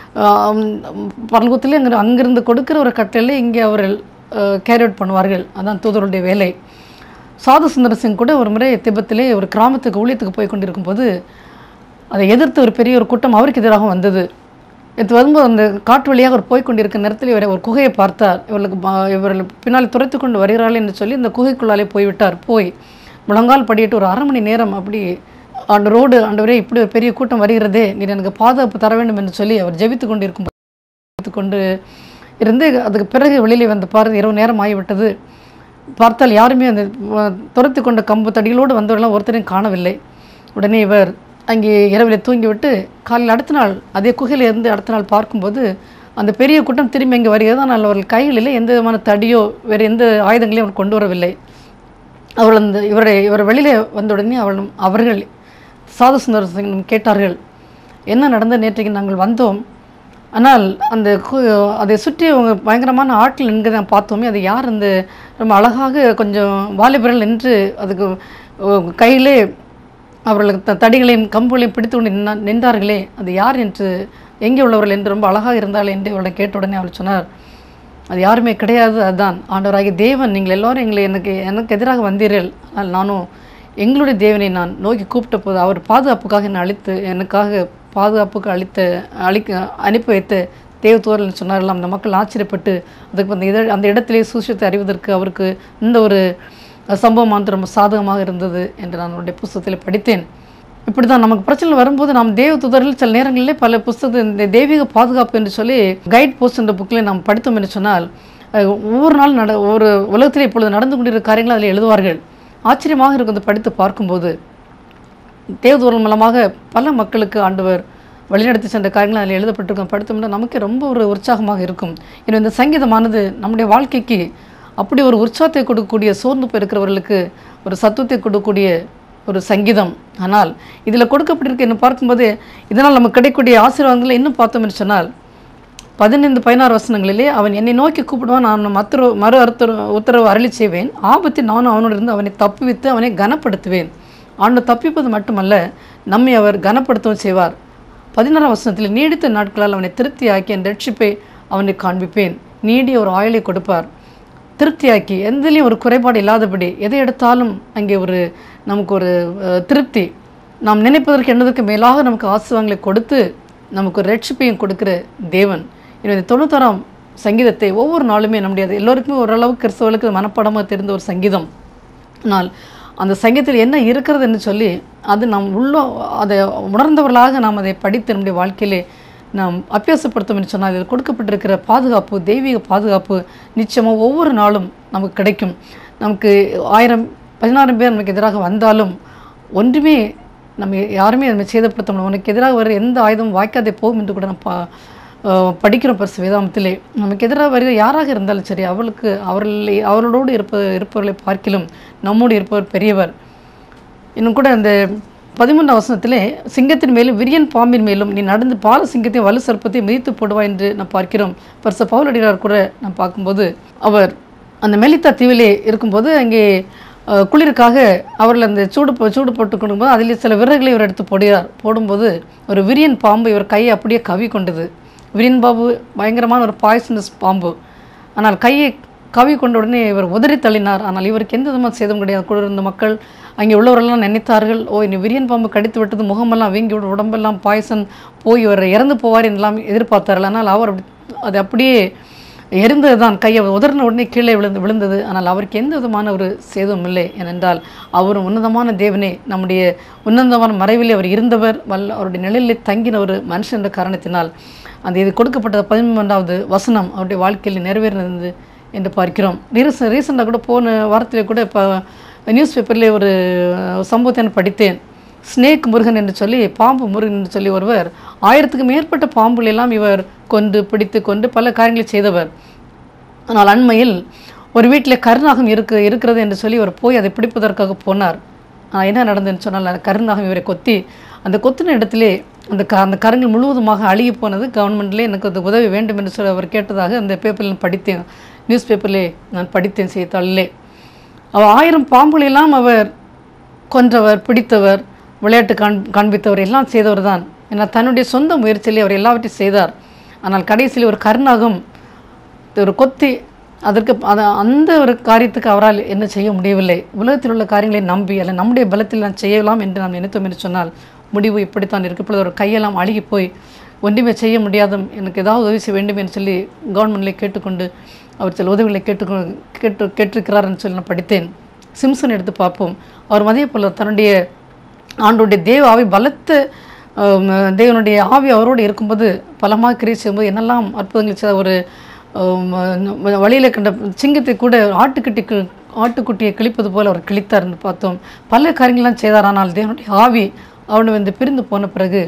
பரலோகத்திலே அங்கே அங்கிருந்து கொடுக்கிற ஒரு கட்டளை இங்கே அவர்கள் கேரி அவுட் பண்ணுவார்கள் அதான் தூதருடைய வேலை சாது சுந்தர சிங் கூட ஒரு முறை திபத்திலே ஒரு கிராமத்துக்கு ஊழியத்துக்கு போய் கொண்டிருக்கும் போது அதை எதிர்த்து ஒரு பெரிய ஒரு கூட்டம் அவருக்கு எதிராக வந்தது இது வரும்போது அந்த காட்டு வழியாக அவர் போய் கொண்டிருக்க நேரத்தில் இவரை ஒரு குகையை பார்த்தார் இவர்களுக்கு ப- இவர்கள் பின்னால் துரைத்து கொண்டு வருகிறார்கள் என்று சொல்லி இந்த குகைக்குள்ளாலே போய்விட்டார் போய் முழங்கால் படியிட்டு ஒரு அரை மணி நேரம் அப்படி அந்த ரோடு ஆண்டவரே இப்படி ஒரு பெரிய கூட்டம் வருகிறதே நீர் எனக்கு பாதுகாப்பு தர வேண்டும் என்று சொல்லி அவர் ஜெபித்து கொண்டு இருக்கும் ஜெபித்து கொண்டு இருந்து அதுக்கு பிறகு வெளியிலே வந்து பாரு இரவு நேரம் ஆகிவிட்டது பார்த்தால் யாருமே அந்த அஹ், துரத்தி கொண்ட கம்பு தடிகளோடு வந்தவரெல்லாம் ஒருத்தரையும் காணவில்லை உடனே இவர் அங்கே இரவில் தூங்கிவிட்டு காலையில் அடுத்த நாள் அதே குகையில இருந்து அடுத்த நாள் பார்க்கும்போது அந்த பெரிய கூட்டம் திரும்பி இங்கே வருகிறது ஆனால் அவர்கள் கைகளில் எந்த விதமான தடியோ வேறு எந்த ஆயுதங்களையும் அவர் கொண்டு வரவில்லை அவள் அந்த இவரை இவர் வெளியிலே வந்த உடனே அவள் அவர்கள் சாது சுந்தர சிங்கம் கேட்டார்கள் என்ன நடந்த நேற்றைக்கு நாங்கள் வந்தோம் ஆனால் அந்த கு- அதை சுற்றி அவங்க பயங்கரமான ஆட்கள் நின்று தான் பார்த்தோமே அது யார் அந்த ரொம்ப அழகாக கொஞ்சம் வாலிபர்கள் நின்று அதுக்கு அஹ், கையிலே அவர்களுக்கு த- தடிகளையும் கம்புகளையும் பிடித்து கொண்டு நின்னா நின்றார்களே அது யார் என்று எங்கே உள்ளவர்கள் என்று ரொம்ப அழகாக இருந்தாள் என்று அவளை கேட்ட உடனே அவள் சொன்னார் அது யாருமே கிடையாது அதுதான் ஆண்டவராகிய தேவன் நீங்கள் எல்லாரும் எங்களை எனக்கு எனக்கு எதிராக வந்தீர்கள் ஆனால் நானும் எங்களுடைய தேவனை நான் நோக்கி கூப்பிட்ட போது அவர் பாதுகாப்புக்காக என்னை அழித்து எனக்காக பாதுகாப்புக்கு அளித்த அழிக்க அனுப்பி வைத்த தேவதூரல் சொன்னார்கள் அந்த மக்கள் ஆச்சரியப்பட்டு அதுக்கு அந்த இத அந்த இடத்திலே சூசியத்தை அறிவதற்கு அவருக்கு இந்த ஒரு சம்பவம் வந்து ரொம்ப சாதகமாக இருந்தது என்று நான் அவருடைய புஸ்தகத்தில் படித்தேன் இப்படி தான் நமக்கு பிரச்சனை வரும்போது நாம் தேவ தூதர்கள் சில நேரங்களிலே பல புஸ்தக இந்த தெய்வீக பாதுகாப்பு என்று சொல்லி கைட் போஸ்ட் என்ற புக்கில் நாம் படித்தோம் என்று சொன்னால் அஹ், ஒவ்வொரு நாள் நட ஒரு உலகத்தில் இப்பொழுது நடந்து கொண்டிருக்கிற காரியங்களை அதில் எழுதுவார்கள் ஆச்சரியமாக இருக்கிறது படித்து பார்க்கும்போது தேவதூரல் மூலமாக பல மக்களுக்கு ஆண்டவர் வழிநடத்தி சென்ற காரியங்கள் அதில் எழுதப்பட்டிருக்கும் படித்தோம்னா நமக்கு ரொம்ப ஒரு உற்சாகமாக இருக்கும் எனவே இந்த சங்கீதமானது நம்முடைய வாழ்க்கைக்கு அப்படி ஒரு உற்சாகத்தை கொடுக்கக்கூடிய சோர்ந்து போயிருக்கிறவர்களுக்கு ஒரு சத்துவத்தை கொடுக்கக்கூடிய ஒரு சங்கீதம் ஆனால் இதில் கொடுக்கப்பட்டிருக்க என்ன பார்க்கும்போது இதனால் நமக்கு கிடைக்கக்கூடிய ஆசீர்வாதங்களை இன்னும் பார்த்தோம் என்று சொன்னால் பதினைந்து பதினாறு வசனங்களிலே அவன் என்னை நோக்கி கூப்பிடுவான் நான் மற்ற மறு அர்த்த உத்தரவு அருளி செய்வேன் ஆபத்தில் நானும் அவனோடு இருந்து அவனை தப்புவித்து அவனை கனப்படுத்துவேன் ஆண்டு தப்பிப்பது மட்டுமல்ல நம்மை அவர் கனப்படுத்தவும் செய்வார் பதினாறாம் வசனத்தில் நீடித்த நாட்களால் அவனை திருப்தியாக்கி என் ரட்சிப்பை அவனுக்கு காண்பிப்பேன் நீடிய ஒரு ஆயுளை கொடுப்பார் திருப்தியாக்கி எந்திலையும் ஒரு குறைபாடு இல்லாதபடி எதை எடுத்தாலும் அங்கே ஒரு நமக்கு ஒரு அஹ், திருப்தி நாம் நினைப்பதற்கு என்னதற்கு மேலாக நமக்கு ஆசிர்வாதங்களை கொடுத்து நமக்கு ஒரு ரட்சிப்பையும் கொடுக்கிற தேவன் எனவே இந்த தொண்ணூத்தாறாம் சங்கீதத்தை ஒவ்வொரு நாளுமே நம்முடைய அது எல்லோருக்குமே ஓரளவுக்கு கிறிஸ்தவர்களுக்கு மனப்பாடமாக தெரிந்த ஒரு சங்கீதம் ஆனால் அந்த சங்கீதத்தில் என்ன இருக்கிறது என்று சொல்லி அது நாம் உள்ள அதை உணர்ந்தவர்களாக நாம் அதை படித்து நம்முடைய வாழ்க்கையிலே நாம் அபியாசப்படுத்தும் என்று சொன்னால் இதில் கொடுக்கப்பட்டிருக்கிற பாதுகாப்பு தெய்வீக பாதுகாப்பு நிச்சயமாக ஒவ்வொரு நாளும் நமக்கு கிடைக்கும் நமக்கு ஆயிரம் பதினாயிரம் பேர் நமக்கு எதிராக வந்தாலும் ஒன்றுமே நம்ம யாருமே நம்ம சேதப்படுத்த முடியும் உனக்கு எதிராக வர எந்த ஆயுதமும் வாய்க்காதே போகும் என்று கூட நம்ம பா அஹ் படிக்கிறோம் பரிசு வேதாமத்திலே நமக்கு எதிராக வருகிற யாராக இருந்தாலும் சரி அவளுக்கு அவர்களை அவர்களோடு இருப்ப இருப்பவர்களை பார்க்கிலும் நம்மோடு இருப்பவர் பெரியவர் இன்னும் கூட அந்த பதிமூன்றாம் வசனத்திலே சிங்கத்தின் மேலும் விரியன் பாம்பின் மேலும் நீ நடந்து பால சிங்கத்தையும் வலு சர்ப்பத்தையும் மிதித்து போடுவா என்று நாம் பார்க்கிறோம் பரிச பவுலடியார் கூட நாம் பார்க்கும்போது அவர் அந்த மெலித்தா தீவிலே இருக்கும்போது அங்கே அஹ், குளிருக்காக அவர்கள் அந்த சூடு போ- சூடு போட்டு கொண்டும்போது அதில் சில விறகுகளை இவர் எடுத்து போடுகிறார் போடும்போது ஒரு விரியன் பாம்பு இவர் கையை அப்படியே கவி கொண்டது விரியன் பாபு பயங்கரமான ஒரு பாய்சனஸ் பாம்பு ஆனால் கையை கவி கொண்ட உடனே இவர் உதறி தள்ளினார் ஆனால் இவருக்கு எந்த விதமான சேதம் கிடையாது கூட இருந்த மக்கள் அங்கே உள்ளவரெல்லாம் நினைத்தார்கள் ஓ இனி விரியன் பாம்பு கடித்து விட்டது முகமெல்லாம் வீங்கி விட உடம்பெல்லாம் பாய்சன் போய் இவர் இறந்து போவார் என்றெல்லாம் எதிர்பார்த்தார்கள் ஆனால் அவர் அப்படி அது அப்படியே எரிந்தது தான் கையை உதறின உடனே கீழே விழுந்து விழுந்தது ஆனால் அவருக்கு எந்த விதமான ஒரு சேதமும் இல்லை ஏனென்றால் அவர் உன்னதமான தேவனே நம்முடைய உன்னதமான மறைவிலே அவர் இருந்தவர் வல்ல அவருடைய நிலையிலே தங்கின ஒரு மனுஷன் என்ற காரணத்தினால் அந்த இது கொடுக்கப்பட்ட பதிமூன்றாவது வசனம் அவருடைய வாழ்க்கையில் நிறைவேறினது என்று பார்க்கிறோம் ரீச ரீசெண்டாக கூட போன வாரத்தில் கூட இப்போ நியூஸ் பேப்பர்லேயே ஒரு சம்பவத்தை நான் படித்தேன் ஸ்னேக் முருகன் என்று சொல்லி பாம்பு முருகன் என்று சொல்லி ஒருவர் ஆயிரத்துக்கு மேற்பட்ட பாம்புகள் எல்லாம் இவர் கொண்டு பிடித்து கொண்டு பல காரியங்களை செய்தவர் ஆனால் அண்மையில் ஒரு வீட்டில் கருநாகம் இருக்கு இருக்கிறது என்று சொல்லி இவர் போய் அதை பிடிப்பதற்காக போனார் ஆனால் என்ன நடந்ததுன்னு சொன்னால் அந்த கருநாகம் இவரை கொத்தி அந்த கொத்தின இடத்திலே அந்த க அந்த கருங்கள் முழுவதுமாக அழுகி போனது கவர்மெண்ட்லேயே எனக்கு அது உதவி வேண்டும் என்று சொல்லி அவர் கேட்டதாக அந்த பேப்பரில் நான் படித்தேன் நியூஸ் பேப்பரிலே நான் படித்தேன் செய்தித்தாளிலே அவர் ஆயிரம் பாம்புகளெல்லாம் அவர் கொன்றவர் பிடித்தவர் விளையாட்டு காண் காண்பித்தவர் எல்லாம் செய்தவர் தான் ஏன்னா தன்னுடைய சொந்த முயற்சியிலே அவர் எல்லாவற்றையும் செய்தார் ஆனால் கடைசியில் ஒரு கருநாகம் ஒரு கொத்தி அதற்கு அத அந்த ஒரு காரியத்துக்கு அவரால் என்ன செய்ய முடியவில்லை உலகத்தில் உள்ள காரியங்களை நம்பி அல்ல நம்முடைய பலத்தில் நான் செய்யலாம் என்று நாம் நினைத்தோம் என்று சொன்னால் முடிவு இப்படித்தான் இருக்கு இப்பொழுது ஒரு கையெல்லாம் அழுகி போய் ஒன்றுமே செய்ய முடியாத எனக்கு ஏதாவது உதவி செய்ய வேண்டும் என்று சொல்லி கவர்மெண்ட்ல கேட்டுக்கொண்டு அவர் சில உதவிகளை கேட்டு கேட்டு கேட்டிருக்கிறார்னு சொல்லி நான் படித்தேன் சிம்சன் எடுத்து பார்ப்போம் அவர் அதே போல் தன்னுடைய ஆண்டுடைய தேவ ஆவி பலத்த ஆம், தேவனுடைய ஆவி அவரோடு இருக்கும்போது பலமாக கிரியை செய்யும்போது என்னெல்லாம் அற்புதங்கள் செய்த ஒரு வழியில் கண்ட சிங்கத்தை கூட ஆட்டுக்குட்டி கி- ஆட்டுக்குட்டியை கிழிப்பது போல அவர் கிழித்தார்னு பார்த்தோம் பல காரியங்கள்லாம் செய்தார் ஆனால் தேவனுடைய ஆவி அவனை வந்து பிரிந்து போன பிறகு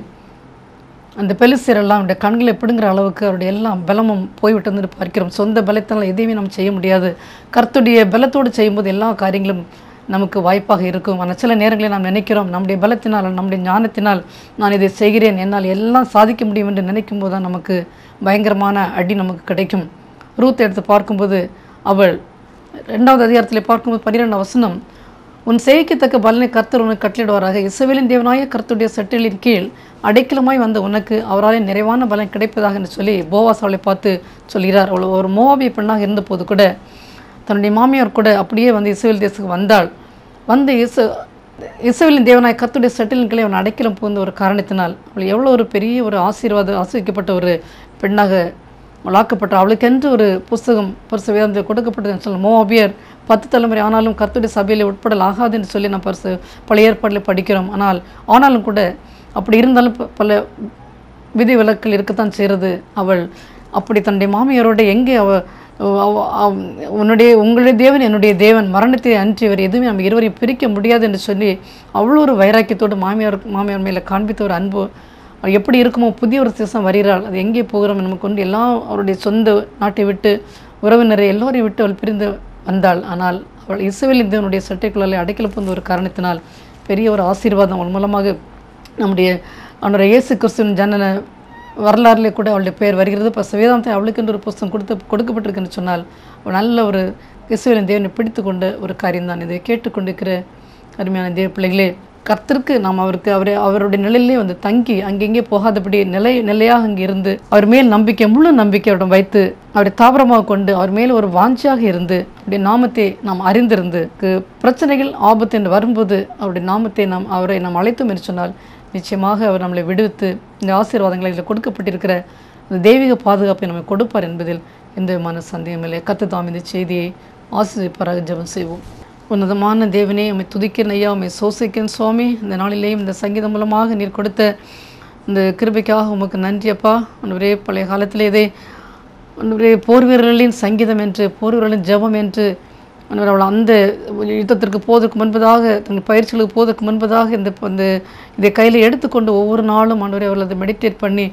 அந்த பெலிசியரெல்லாம் அவருடைய கண்களை பிடுங்குற அளவுக்கு அவருடைய எல்லாம் பலமும் போய்விட்டதுன்னு பார்க்கிறோம் சொந்த பலத்தினால் எதையுமே நம்ம செய்ய முடியாது கர்த்துடைய பலத்தோடு செய்யும்போது எல்லா காரியங்களும் நமக்கு வாய்ப்பாக இருக்கும் ஆனால் சில நேரங்களில் நாம் நினைக்கிறோம் நம்முடைய பலத்தினால் நம்முடைய ஞானத்தினால் நான் இதை செய்கிறேன் என்னால் எல்லாம் சாதிக்க முடியும் என்று நினைக்கும் போது தான் நமக்கு பயங்கரமான அடி நமக்கு கிடைக்கும் ரூத் எடுத்து பார்க்கும்போது அவள் ரெண்டாவது அதிகாரத்தில் பார்க்கும்போது பன்னிரெண்டாம் வசனம் உன் செய்யத்தக்க பலனை கர்த்தர் உனக்கு கட்டளிடுவாராக இசவேலின் தேவனாய கர்த்தருடைய சட்டிலின் கீழ் அடைக்கலமாய் வந்த உனக்கு அவராலே நிறைவான பலன் கிடைப்பதாக என்று சொல்லி போவாஸ் அவளை பார்த்து சொல்கிறார் அவள் ஒரு மோவாபிய பெண்ணாக இருந்தபோது கூட தன்னுடைய மாமியார் கூட அப்படியே வந்து இஸ்ரேல் தேசத்துக்கு வந்தாள் வந்து இசு இஸ்ரேலின் தேவனாய் கர்த்தருடைய சட்டிலின் கீழே அவன் அடைக்கலம் புகுந்த ஒரு காரணத்தினால் அவள் எவ்வளோ ஒரு பெரிய ஒரு ஆசீர்வாதம் ஆசிரிக்கப்பட்ட ஒரு பெண்ணாக வளாக்கப்பட்ட அவளுக்கென்று ஒரு புஸ்தகம் பரிசு வேதத்தில் கொடுக்கப்பட்டதுன்னு சொல்ல மோபியர் பத்து தலைமுறை ஆனாலும் கர்த்தருடைய சபையில் உட்படல் ஆகாது என்று சொல்லி நம்ம பரிசு பழைய ஏற்பாட்டில் படிக்கிறோம் ஆனால் ஆனாலும் கூட அப்படி இருந்தாலும் ப- பல விதி விலக்கள் இருக்கத்தான் செய்கிறது அவள் அப்படி தன்னுடைய மாமியாரோட எங்கே அவ அவ- அவ- உன்னுடைய உங்களுடைய தேவன் என்னுடைய தேவன் மரணத்தை அன்றி இவர் எதுவுமே நம்ம இருவரையும் பிரிக்க முடியாது என்று சொல்லி அவ்வளோ ஒரு வைராக்கியத்தோடு மாமியார் மாமியார் மேலே காண்பித்த ஒரு அன்பு அவர் எப்படி இருக்குமோ புதிய ஒரு தேசம் வருகிறாள் அது எங்கே போகிறோம் நமக்கு கொண்டு எல்லாம் அவருடைய சொந்த நாட்டை விட்டு உறவினரை எல்லோரையும் விட்டு அவள் பிரிந்து வந்தாள் ஆனால் அவள் இசுவில் தேவனுடைய சட்டைக்குள்ளாலே அடைக்கல புகுந்த ஒரு காரணத்தினால் பெரிய ஒரு ஆசீர்வாதம் அவள் மூலமாக நம்முடைய அவனுடைய இயேசு கிறிஸ்துவின் ஜனன வரலாறுலே கூட அவளுடைய பெயர் வருகிறது இப்போ வேதாந்தம் அவளுக்கென்று ஒரு புஸ்தகம் கொடுத்து கொடுக்கப்பட்டிருக்குன்னு சொன்னால் அவள் நல்ல ஒரு இசுவின் தேவனை பிடித்து கொண்ட ஒரு காரியம்தான் இதை கேட்டுக்கொண்டிருக்கிற அருமையான தேவ பிள்ளைகளே கர்த்தருக்கு நாம் அவருக்கு அவரை அவருடைய நிலையிலே வந்து தங்கி அங்கெங்கே போகாதபடி நிலை நிலையாக அங்கே இருந்து அவர் மேல் நம்பிக்கை முழு நம்பிக்கை அவரிடம் வைத்து அவரை தாபரமாக கொண்டு அவர் மேல் ஒரு வாஞ்சியாக இருந்து அவருடைய நாமத்தை நாம் அறிந்திருந்து கு- பிரச்சனைகள் ஆபத்து என்று வரும்போது அவருடைய நாமத்தை நாம் அவரை நாம் அழைத்தோம் என்று சொன்னால் நிச்சயமாக அவர் நம்மளை விடுவித்து இந்த ஆசீர்வாதங்களை இதில் கொடுக்கப்பட்டிருக்கிற இந்த தெய்வீக பாதுகாப்பை நம்ம கொடுப்பார் என்பதில் எந்த விதமான சந்தேகமில்லை கத்து தாம் இந்த செய்தியை ஆசிரியப்பாராக ஜெபம் செய்வோம் உன்னதமான தேவனே உம்மை துதிக்கிறேன் ஐயா உம்மை சோசிக்கிறேன் சுவாமி இந்த நாளிலேயும் இந்த சங்கீதம் மூலமாக நீர் கொடுத்த இந்த கிருபைக்காக உமக்கு நன்றி அப்பா ஒரே பழைய காலத்திலே இதை ஒரே போர் வீரர்களின் சங்கீதம் என்று போர் வீரர்களின் ஜெபம் என்று ஆண்டவரே, அவள் அந்த யுத்தத்திற்கு போவதற்கு முன்பதாக தங்கள் பயிற்சிகளுக்கு போவதற்கு முன்பதாக இந்த இந்த இதை கையில் எடுத்துக்கொண்டு ஒவ்வொரு நாளும் ஆண்டவரே அவர்கள் அதை மெடிடேட் பண்ணி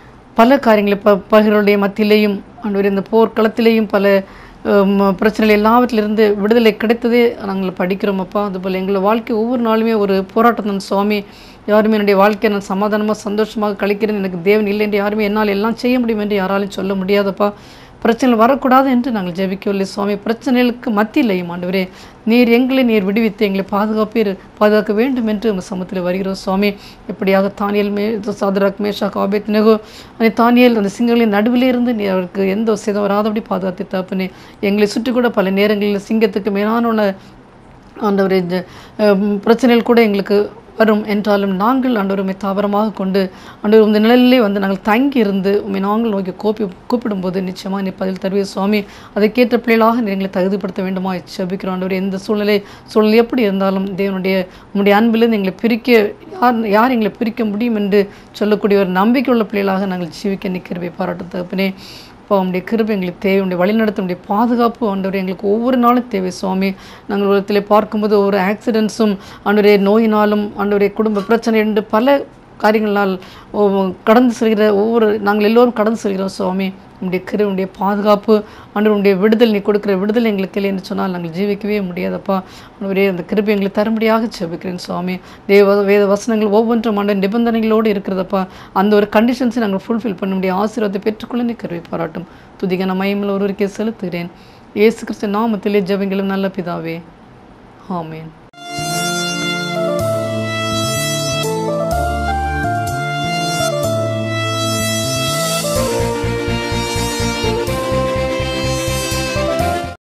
பல காரியங்களை ப பகிர்களுடைய மத்தியிலேயும் ஆண்டவரே இந்த போர்க்களத்திலேயும் பல ஹம், பிரச்சனைகள் எல்லாவற்றிலிருந்து விடுதலை கிடைத்ததே நாங்கள் படிக்கிறோம் அப்பா அதுபோல் எங்களை வாழ்க்கை ஒவ்வொரு நாளுமே ஒரு போராட்டம் தான் சுவாமி யாருமே என்னுடைய வாழ்க்கையை நான் சமாதானமாக சந்தோஷமாக கழிக்கிறேன் எனக்கு தேவன் இல்லை என்று யாருமே என்னால் எல்லாம் செய்ய முடியும் என்று யாராலும் சொல்ல முடியாதப்பா பிரச்சனைகள் வரக்கூடாது என்று நாங்கள் ஜெபிக்கவில்லை சுவாமி பிரச்சனைகளுக்கு மத்தியிலையும் ஆண்டவரே நீர் எங்களை நீர் விடுவித்து எங்களை பாதுகாப்பீர் பாதுகாக்க வேண்டும் என்று உங்கள் சமத்தில் வருகிறோம் சுவாமி எப்படியாக தானியல் மே சாதராக் மேஷா காபேத் நெகோ அந்த தானியல் அந்த சிங்கங்களின் நடுவிலே இருந்து நீ அவருக்கு எந்த ஒரு சேதம் வராதபடி பாதுகாத்து தப்புனே எங்களை சுற்றி கூட பல நேரங்களில் சிங்கத்துக்கு மேலான உள்ள ஆண்டவரே இந்த அஹ், பிரச்சனைகள் கூட எங்களுக்கு வரும் என்றாலும் நாங்கள் ஆண்டவருமை தாவரமாக கொண்டு ஆண்டவர் இந்த நிழலிலே வந்து நாங்கள் தங்கி இருந்து உண்மை நாங்கள் நோக்கி கோப்பி கூப்பிடும்போது நிச்சயமாக நீ பதில் தருவே சுவாமி அதற்கேற்ற பிள்ளைகளாக நீ எங்களை தகுதிப்படுத்த வேண்டுமா செபிக்கிறோம் ஆண்டவர் எந்த சூழ்நிலை சூழ்நிலை எப்படி இருந்தாலும் தேவனுடைய உங்களுடைய அன்பிலிருந்து எங்களை பிரிக்க யார் யார் எங்களை பிரிக்க முடியும் என்று சொல்லக்கூடிய ஒரு நம்பிக்கை உள்ள பிள்ளைகளாக நாங்கள் ஜீவிக்க நிற்கிறவை பாராட்டு தகப்பனே அப்பா உங்களுடைய கிருபை எங்களுக்கு தேவை உங்களுடைய வழிநடத்த உங்களுடைய பாதுகாப்பு ஆண்டவர் எங்களுக்கு ஒவ்வொரு நாளும் தேவை சுவாமி நாங்கள் உலகத்தில் பார்க்கும்போது ஒவ்வொரு ஆக்சிடென்ட்ஸும் ஆண்டவரே நோயினாலும் ஆண்டவரே குடும்ப பிரச்சனை என்று பல காரியங்களால் ஒவ்வொ- கடந்து செல்கிற ஒவ்வொரு நாங்கள் எல்லோரும் கடந்து செல்கிறோம் சுவாமி உங்களுடைய கிரு உங்களுடைய பாதுகாப்பு ஆண்டவருடைய விடுதல் நீ கொடுக்குற விடுதல் எங்களுக்கு இல்லை என்று சொன்னால் நாங்கள் ஜீவிக்கவே முடியாதப்பா ஆண்டவரே அந்த கிருபை எங்களுக்கு தரும்படியாக ஜெபிக்கிறேன் சுவாமி தேவ வேத வசனங்கள் ஒவ்வொன்றும் ஆண்ட நிபந்தனைகளோடு இருக்கிறதப்பா அந்த ஒரு கண்டிஷன்ஸை நாங்கள் ஃபுல்ஃபில் பண்ண முடிய ஆசீர்வாதத்தை பெற்றுக்கொள்ள நீ கருவை பாராட்டும் துதிகன மயமில் ஒருவருக்கே செலுத்துகிறேன் இயேசு கிறிஸ்து நாமத்திலே ஜெபங்களும் நல்ல பிதாவே ஆமென்